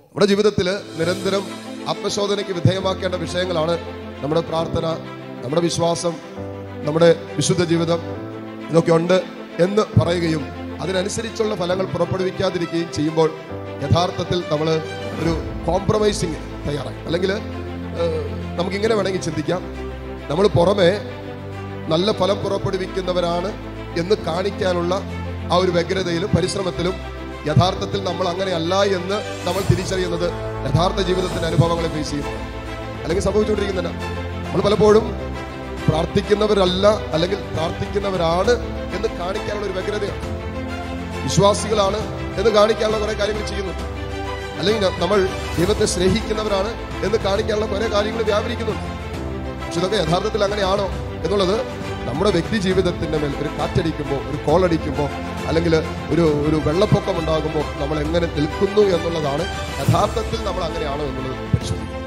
നമ്മുടെ ജീവിതത്തിൽ നിരന്തരം ആത്മശോധനയ്ക്ക് വിധേയമാക്കേണ്ട വിഷയങ്ങളാണ് നമ്മുടെ പ്രാർത്ഥന നമ്മുടെ വിശ്വാസം നമ്മുടെ വിശുദ്ധ ജീവിതം ഇതൊക്കെ ഉണ്ട് എന്ന് പറയുകയും അതിനനുസരിച്ചുള്ള ഫലങ്ങൾ പുറപ്പെടുവിക്കാതിരിക്കുകയും ചെയ്യുമ്പോൾ യഥാർത്ഥത്തിൽ നമ്മൾ ഒരു കോംപ്രമൈസിങ് തയ്യാറായി അല്ലെങ്കിൽ നമുക്ക് ഇങ്ങനെ വേണമെങ്കിൽ ചിന്തിക്കാം നമ്മൾ പുറമെ നല്ല ഫലം പുറപ്പെടുവിക്കുന്നവരാണ് എന്ന് കാണിക്കാനുള്ള ആ ഒരു വ്യഗ്രതയിലും പരിശ്രമത്തിലും യഥാർത്ഥത്തിൽ നമ്മൾ അങ്ങനെയല്ല എന്ന് നമ്മൾ തിരിച്ചറിയുന്നത് യഥാർത്ഥ ജീവിതത്തിന്റെ അനുഭവങ്ങളെ ഫേസ് ചെയ്യും അല്ലെങ്കിൽ സംഭവിച്ചുകൊണ്ടിരിക്കുന്നില്ല നമ്മൾ പലപ്പോഴും പ്രാർത്ഥിക്കുന്നവരല്ല അല്ലെങ്കിൽ പ്രാർത്ഥിക്കുന്നവരാണ് എന്ന് കാണിക്കാനുള്ള ഒരു വ്യഗ്രതയാണ് വിശ്വാസികളാണ് എന്ന് കാണിക്കാനുള്ള കുറെ കാര്യങ്ങൾ ചെയ്യുന്നു അല്ലെങ്കിൽ നമ്മൾ ദൈവത്തെ സ്നേഹിക്കുന്നവരാണ് എന്ന് കാണിക്കാനുള്ള കുറെ കാര്യങ്ങൾ വ്യാപരിക്കുന്നുണ്ട് പക്ഷെ ഇതൊക്കെ യഥാർത്ഥത്തിൽ അങ്ങനെയാണോ എന്നുള്ളത് നമ്മുടെ വ്യക്തി ജീവിതത്തിന്റെ മേൽ ഒരു കാറ്റടിക്കുമ്പോൾ ഒരു കോളടിക്കുമ്പോൾ അല്ലെങ്കിൽ ഒരു ഒരു വെള്ളപ്പൊക്കം ഉണ്ടാകുമ്പോൾ നമ്മൾ എങ്ങനെ നിൽക്കുന്നു എന്നുള്ളതാണ് യഥാർത്ഥത്തിൽ നമ്മൾ അങ്ങനെയാണോ എന്നുള്ളത് പരിശോധിക്കും